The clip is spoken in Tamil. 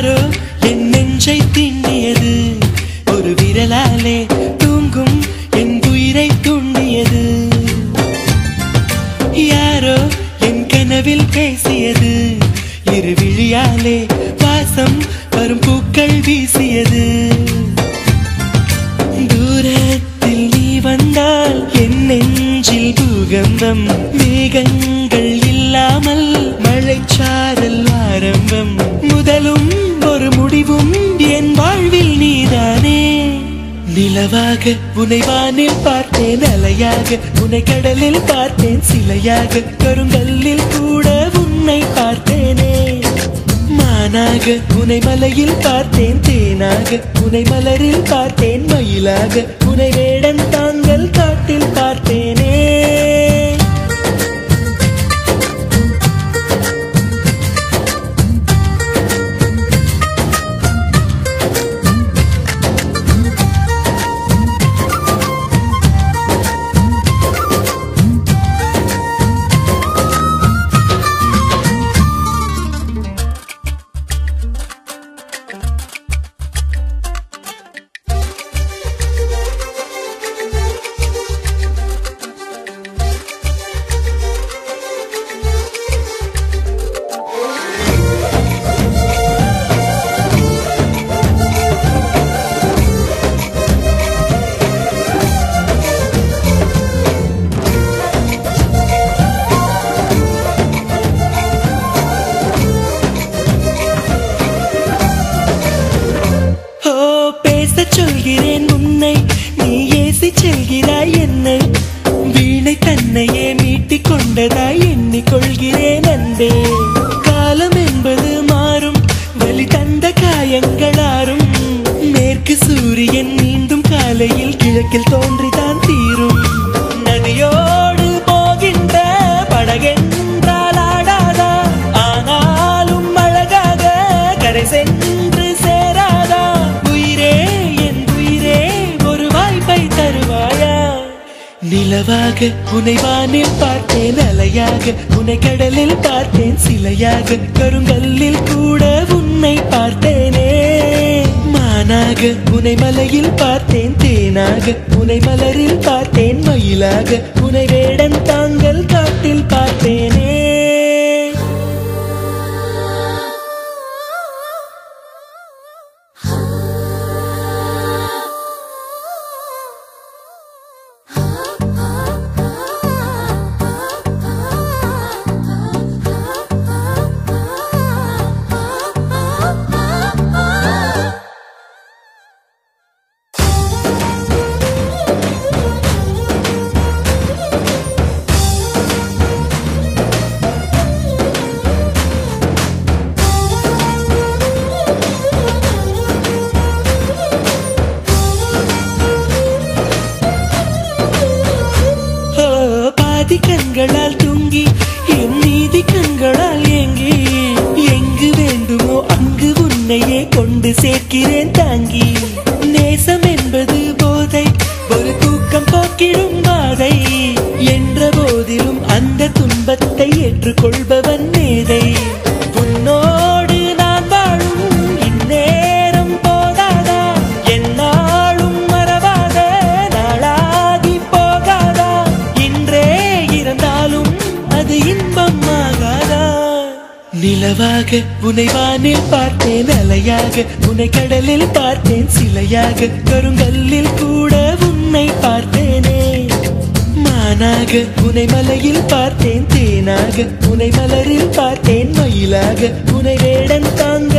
யாரோ என் நெஞ்சை திண்ணியது ஒரு விரலாலே தூங்கும் என் உயிரை தூண்டியது யாரோ என் கனவில் பேசியது இரு விழியாலே வாசம் வரும் பூக்கள் வீசியது தூரத்தில் நீ வந்தால் என் நெஞ்சில் பூகம்பம் மேகங்கள் இல்லாமல் மழைச்சாரல் ஆரம்பம் முதலும் ஒரு முடிவும் என் வாழ்வில் நீதானே நிலவாக உனை வானில் பார்த்தேன் அலையாக உனை கடலில் பார்த்தேன் சிலையாக கருங்கல்லில் கூட உன்னை பார்த்தேனே மானாக உனை மலையில் பார்த்தேன் தேனாக உனை மலரில் பார்த்தேன் மயிலாக உனை வேடன் தாங்கள் காட்டில் பார்த்தேனே ஓ பேசச் சொல்கிறேன் உன்னை நீ ஏசி செல்கிறாய் என்னை வீணை தன்னையே மீட்டிக் கொண்டதாய் எண்ணிக்கொள்கிறேன் அன்பே காலம் என்பது மாறும் வலி தந்த காயங்களாரும் மேற்கு சூரியன் மீண்டும் காலையில் கிழக்கில் தோன்றிதான் தீரும் நதியோடு போகின்ற படகென்றால் ஆடாதா ஆனாலும் அழகாக கரை சென்று சேராதா உயிரே என் உயிரே ஒரு வாய்ப்பை தருவாயா நிலவாக உனை வானில் பார்த்தேன் அலையாக உனை கடலில் பார்த்தேன் சிலையாக கருங்கல்லில் கூட உன்னை பார்த்தேனே மானாக உனை மலையில் பார்த்தேன் தேனாக உனை மலரில் பார்த்தேன் மயிலாக உனை வேடன் தாங்கள் காட்டில் பார்த்தேனே ஓ, பாதி கண்களால் தூங்கி என் நீதி கண்களால் ஏங்கி எங்கு வேண்டுமோ அங்கு உன்னையே கொண்டு சேர்க்கிறேன் தாங்கி நேசம் என்பது போதை ஒரு தூக்கம் போக்கிடும் பாதை என்ற போதிலும் அந்த துன்பத்தை ஏற்றுக்கொள்பவன் மேதை உன்னோடு நான் வாழும் இந்நேரம் போதாதா என்னாலும் மறவாத நாளாகி போகாதா இன்றே இருந்தாலும் அது இன்பம் ஆகாதா நிலவாக உனை வானில் பார்த்தேன் அலையாக உனை கடலில் பார்த்தேன் சிலையாக கருங்கல்லில் கூட உன்னை பார்த்தேனே மானாக உனை மலையில் பார்த்தேன் தேனாக உனை மலரில் பார்த்தேன் மயிலாக உனை வேடன் தாங்க